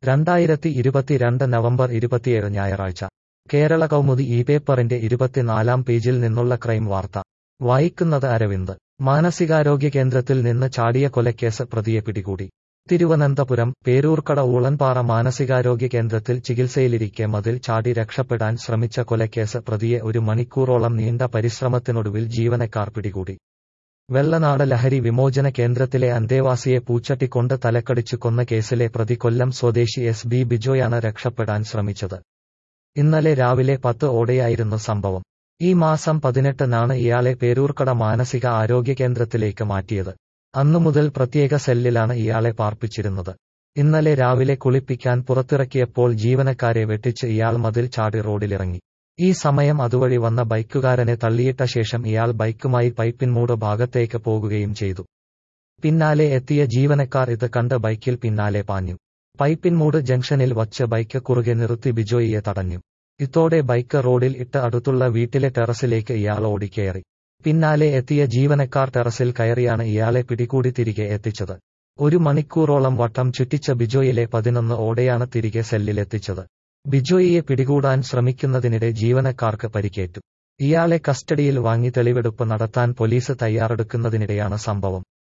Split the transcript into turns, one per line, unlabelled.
രണ്ടായിരത്തി ഇരുപത്തിരണ്ട് നവംബർ ഇരുപത്തിയേഴ് ഞായറാഴ്ച കേരള കൗമുദി ഈ പേപ്പറിന്റെ ഇരുപത്തിനാലാം പേജിൽ നിന്നുള്ള ക്രൈം വാർത്ത വായിക്കുന്നത് അരവിന്ദ് മാനസികാരോഗ്യ കേന്ദ്രത്തിൽ നിന്ന് ചാടിയ കൊലക്കേസ് പ്രതിയെ പിടികൂടി തിരുവനന്തപുരം പേരൂർക്കട ഊളൻപാറ മാനസികാരോഗ്യ കേന്ദ്രത്തിൽ ചികിത്സയിലിരിക്കെ മതിൽ ചാടി രക്ഷപ്പെടാൻ ശ്രമിച്ച കൊലക്കേസ് പ്രതിയെ ഒരു മണിക്കൂറോളം നീണ്ട പരിശ്രമത്തിനൊടുവിൽ ജീവനക്കാർ പിടികൂടി വെള്ളനാട് ലഹരി വിമോചന കേന്ദ്രത്തിലെ അന്തേവാസിയെ പൂച്ചട്ടിക്കൊണ്ട് തലക്കടിച്ചു കൊന്ന കേസിലെ പ്രതി കൊല്ലം സ്വദേശി എസ് ബി ബിജോയാണ് രക്ഷപ്പെടാൻ ശ്രമിച്ചത് ഇന്നലെ രാവിലെ പത്ത് ഓടെയായിരുന്നു സംഭവം ഈ മാസം പതിനെട്ടിനാണ് ഇയാളെ പേരൂർക്കട മാനസിക ആരോഗ്യ കേന്ദ്രത്തിലേക്ക് മാറ്റിയത് അന്നു മുതൽ പ്രത്യേക സെല്ലിലാണ് ഇയാളെ പാർപ്പിച്ചിരുന്നത് ഇന്നലെ രാവിലെ കുളിപ്പിക്കാൻ പുറത്തിറക്കിയപ്പോൾ ജീവനക്കാരെ വെട്ടിച്ച് ഇയാൾ മതിൽ ചാടി റോഡിലിറങ്ങി ഈ സമയം അതുവഴി വന്ന ബൈക്കുകാരനെ തള്ളിയിട്ട ശേഷം ഇയാൾ ബൈക്കുമായി പൈപ്പിൻമൂട് ഭാഗത്തേക്ക് പോകുകയും ചെയ്തു പിന്നാലെ എത്തിയ ജീവനക്കാർ ഇത് കണ്ട് ബൈക്കിൽ പിന്നാലെ പാഞ്ഞു പൈപ്പിൻമൂട് ജംഗ്ഷനിൽ വച്ച് ബൈക്ക് കുറുകെ നിർത്തി ബിജോയിയെ തടഞ്ഞു ഇതോടെ ബൈക്ക് റോഡിൽ ഇട്ട് അടുത്തുള്ള വീട്ടിലെ ടെറസിലേക്ക് ഇയാൾ ഓടിക്കയറി പിന്നാലെ എത്തിയ ജീവനക്കാർ ടെറസിൽ കയറിയാണ് ഇയാളെ പിടികൂടി തിരികെ എത്തിച്ചത് ഒരു മണിക്കൂറോളം വട്ടം ചുറ്റിച്ച ബിജോയിലെ പതിനൊന്ന് ഓടെയാണ് തിരികെ സെല്ലിലെത്തിച്ചത് ബിജോയിയെ പിടികൂടാൻ ശ്രമിക്കുന്നതിനിടെ ജീവനക്കാർക്ക് പരിക്കേറ്റു ഇയാളെ കസ്റ്റഡിയിൽ വാങ്ങി തെളിവെടുപ്പ് നടത്താൻ പോലീസ് തയ്യാറെടുക്കുന്നതിനിടെയാണ് സംഭവം